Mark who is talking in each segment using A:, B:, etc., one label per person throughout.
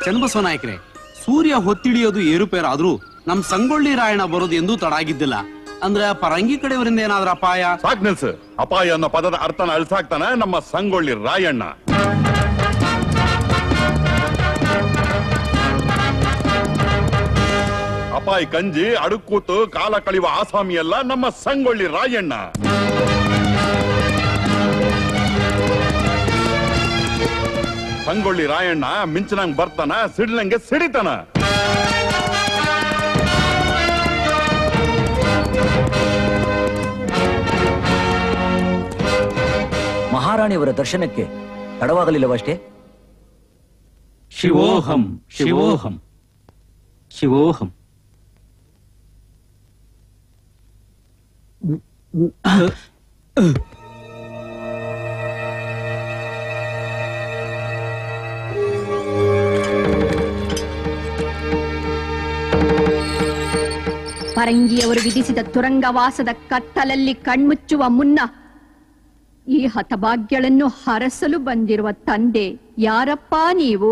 A: ಚನ್ನಬಸವ ನಾಯಕ್ರೆ ಸೂರ್ಯ ಹೊತ್ತಿಡಿಯೋದು ಏರುಪೇರಾದ್ರೂ ನಮ್ ಸಂಗೊಳ್ಳಿ ರಾಯಣ್ಣ ಬರೋದು ಎಂದೂ ತಡ ಆಗಿದ್ದಿಲ್ಲ ಅಂದ್ರೆ ಪರಂಗಿ ಕಡೆಯವರಿಂದ ಏನಾದ್ರ ಅಪಾಯ
B: ಸಾಕ್ ನಿಲ್ಸು ಅಪಾಯ ಅನ್ನೋ ಪದದ ಅರ್ಥನ ಅಳಿಸಾಕ್ತಾನೆ ನಮ್ಮ ಸಂಗೊಳ್ಳಿ ರಾಯಣ್ಣ ಅಪಾಯ ಕಂಜಿ ಅಡುಕೂತು ಕಾಲ ಕಳೆಯುವ ಆಸಾಮಿ ಅಲ್ಲ ನಮ್ಮ ಸಂಗೊಳ್ಳಿ ರಾಯಣ್ಣ ಸಂಗೊಳ್ಳಿ ರಾಯಣ್ಣ ಮಿಂಚನಂಗ್ ಬರ್ತಾನ ಸಿಡ್ಲಂಗೆ ಸಿಡಿತಾನ
C: ಮಹಾರಾಣಿಯವರ ದರ್ಶನಕ್ಕೆ ತಡವಾಗಲಿಲ್ಲವಷ್ಟೇ
D: ಶಿವೋಹಂ ಶಿವೋಹಂ ಶಿವೋಹಂ
E: ಪರಂಗಿಯವರು ವಿಧಿಸಿದ ತುರಂಗವಾಸದ ಕತ್ತಲಲ್ಲಿ ಕಣ್ಮುಚ್ಚುವ ಮುನ್ನ ಈ ಹತಭಾಗ್ಯಗಳನ್ನು ಹರಸಲು ಬಂದಿರುವ ತಂದೆ ಯಾರಪ್ಪ ನೀವು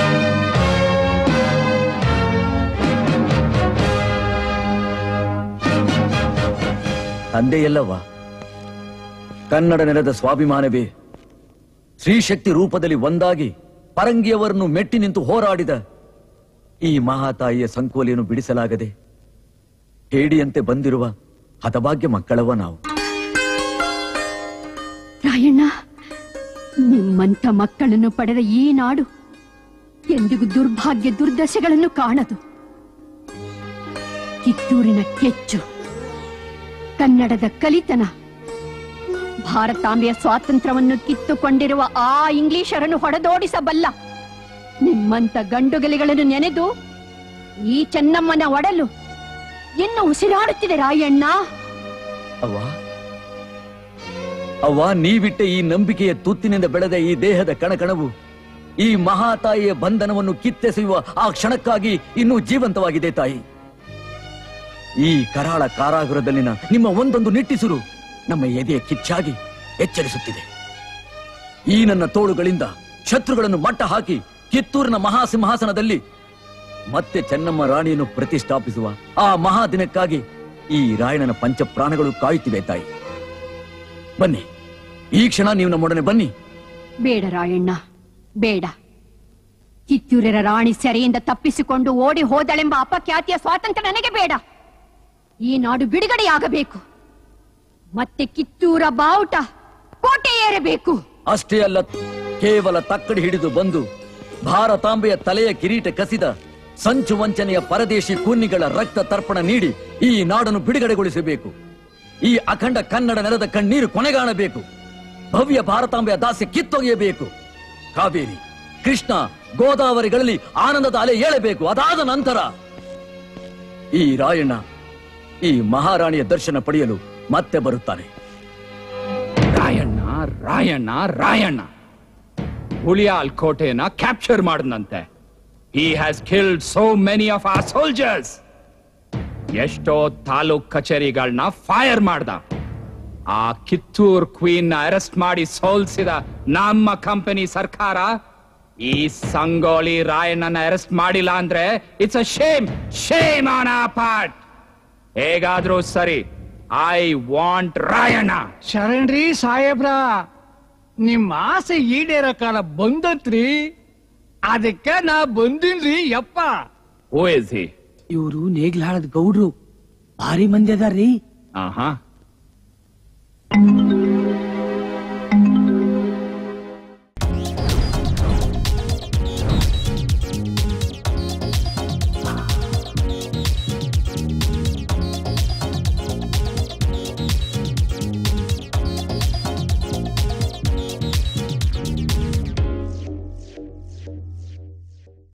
C: ತಂದೆಯಲ್ಲವ ಕನ್ನಡ ನೆಲದ ಸ್ವಾಭಿಮಾನವೇ ಶ್ರೀಶಕ್ತಿ ರೂಪದಲ್ಲಿ ಒಂದಾಗಿ ಪರಂಗಿಯವರನ್ನು ಮೆಟ್ಟಿ ನಿಂತು ಹೋರಾಡಿದ ಈ ಮಹಾತಾಯಿಯ ಸಂಕೋಲೆಯನ್ನು ಬಿಡಿಸಲಾಗದೆ ಹೇಡಿಯಂತೆ ಬಂದಿರುವ ಹತಭಾಗ್ಯ ಮಕ್ಕಳವ ನಾವು
E: ರಾಯಣ್ಣ ನಿಮ್ಮಂತ ಮಕ್ಕಳನ್ನು ಪಡೆದ ಈ ನಾಡು ಎಂದಿಗೂ ದುರ್ಭಾಗ್ಯ ದುರ್ದಶೆಗಳನ್ನು ಕಾಣದು ಕಿತ್ತೂರಿನ ಕೆಚ್ಚು ಕನ್ನಡದ ಕಲಿತನ ಭಾರತಾಂಬೆಯ ಸ್ವಾತಂತ್ರ್ಯವನ್ನು ಕಿತ್ತುಕೊಂಡಿರುವ ಆ ಇಂಗ್ಲಿಷರನ್ನು ಹೊಡೆದೋಡಿಸಬಲ್ಲ ನಿಮ್ಮಂತ ಗಂಡುಗಲಿಗಳನ್ನು ನೆನೆದು ಈ ಚೆನ್ನಮ್ಮನ ಒಡಲು ಇನ್ನು ಉಸಿರಾಡುತ್ತಿದೆ ರಾಯಣ್ಣ
C: ಅವ್ವ ಅವ್ವ ನೀವಿಟ್ಟ ಈ ನಂಬಿಕೆಯ ತುತ್ತಿನಿಂದ ಬೆಳೆದ ಈ ದೇಹದ ಕಣಕಣವು ಈ ಮಹಾತಾಯಿಯ ಬಂಧನವನ್ನು ಕಿತ್ತೆಸೆಯುವ ಆ ಕ್ಷಣಕ್ಕಾಗಿ ಇನ್ನೂ ಜೀವಂತವಾಗಿದೆ ತಾಯಿ ಈ ಕರಾಳ ಕಾರಾಗೃಹದಲ್ಲಿನ ನಿಮ್ಮ ಒಂದೊಂದು ನಿಟ್ಟಿಸುರು ನಮ್ಮ ಎದೆಯ ಕಿಚ್ಚಾಗಿ ಎಚ್ಚರಿಸುತ್ತಿದೆ ಈ ನನ್ನ ತೋಳುಗಳಿಂದ ಶತ್ರುಗಳನ್ನು ಮಟ್ಟ ಹಾಕಿ ಕಿತ್ತೂರಿನ ಮಹಾಸಿಂಹಾಸನದಲ್ಲಿ ಮತ್ತೆ ಚೆನ್ನಮ್ಮ ರಾಣಿಯನ್ನು ಪ್ರತಿಷ್ಠಾಪಿಸುವ ಆ ಮಹಾದಿನಕ್ಕಾಗಿ ಈ ರಾಯಣನ ಪಂಚ ಪ್ರಾಣಗಳು ಕಾಯುತ್ತಿವೆ ತಾಯಿ ಬನ್ನಿ ಈ ಕ್ಷಣ ನೀವು ನಮ್ಮೊಡನೆ ಬನ್ನಿ
E: ಬೇಡ ರಾಯಣ್ಣ ಬೇಡ ಕಿತ್ತೂರರ ರಾಣಿ ಸೆರೆಯಿಂದ ತಪ್ಪಿಸಿಕೊಂಡು ಓಡಿ ಹೋದಳೆಂಬ ಅಪಖ್ಯಾತಿಯ ಸ್ವಾತಂತ್ರ್ಯ ನನಗೆ ಬೇಡ ಈ ನಾಡು ಬಿಡುಗಡೆಯಾಗಬೇಕು ಮತ್ತೆ ಕಿತ್ತೂರ ಬಾವುಟ ಕೋಟೆ ಏರಬೇಕು
C: ಅಷ್ಟೇ ಅಲ್ಲ ಕೇವಲ ತಕ್ಕಡಿ ಹಿಡಿದು ಬಂದು ಭಾರತಾಂಬೆಯ ತಲೆಯ ಕಿರೀಟ ಕಸಿದ ಸಂಚು ವಂಚನೆಯ ಪರದೇಶಿ ಕೂನಿಗಳ ರಕ್ತ ತರ್ಪಣ ನೀಡಿ ಈ ನಾಡನ್ನು ಬಿಡುಗಡೆಗೊಳಿಸಬೇಕು ಈ ಅಖಂಡ ಕನ್ನಡ ನೆಲದ ಕಣ್ಣೀರು ಕೊನೆಗಾಣಬೇಕು ಭವ್ಯ ಭಾರತಾಂಬೆಯ ದಾಸ್ಯ ಕಿತ್ತೊಗೆಯಬೇಕು ಕಾವೇರಿ ಕೃಷ್ಣ ಗೋದಾವರಿಗಳಲ್ಲಿ ಆನಂದದ ಅಲೆ ಏಳಬೇಕು ಅದಾದ ನಂತರ ಈ ರಾಯಣ್ಣ ಈ ಮಹಾರಾಣಿಯ ದರ್ಶನ ಪಡೆಯಲು ಮತ್ತೆ ಬರುತ್ತಾನೆ
D: ರಾಯಣ್ಣ ರಾಯಣ್ಣ ರಾಯಣ್ಣ ಹುಳಿಯಾಲ್ ಕೋಟೆನ ಕ್ಯಾಪ್ಚರ್ ಮಾಡದಂತೆ he has killed so many of our soldiers ಎಷ್ಟೋ ತಾಲೂಕ್ ಕಚೇರಿಗಳನ್ನ ಫೈರ್ ಮಾಡ್ದ ಆ ಕಿತ್ತೂರ್ ಕ್ವೀನ್ ಅರೆಸ್ಟ್ ಮಾಡಿ ಸೋಲ್ಸಿದ ನಮ್ಮ ಕಂಪನಿ ಸರ್ಕಾರ ಈ ಸಂಗೋಳಿ ರಾಯಣ್ಣನ ಅರೆಸ್ಟ್ ಮಾಡಿಲ್ಲ ಅಂದ್ರೆ it's a shame shame on a part ಹೇಗಾದ್ರೂ ಸರಿ ಐ ವಾಂಟ್ ರಾಯಣ್ಣ
F: ಶರಣ್ರಿ ಸಾಹೇಬ್ರ ನಿಮ್ಮ ಆಸೆ ಈಡೇರೋ ಕಾಲ ಬಂದತ್ರಿ ಅದಕ್ಕೆ ನಾ ಬಂದಿನ್ರಿ ಯಪ್ಪ
D: ಹೂ ಇಸ್ ಹಿ
G: ಇವರು ನೇಗ್ಲಾಳದ ಗೌಡ್ರು ಭಾರಿ ಮಂದಿ ಅದಾರ್ರಿ
D: ಆಹಾ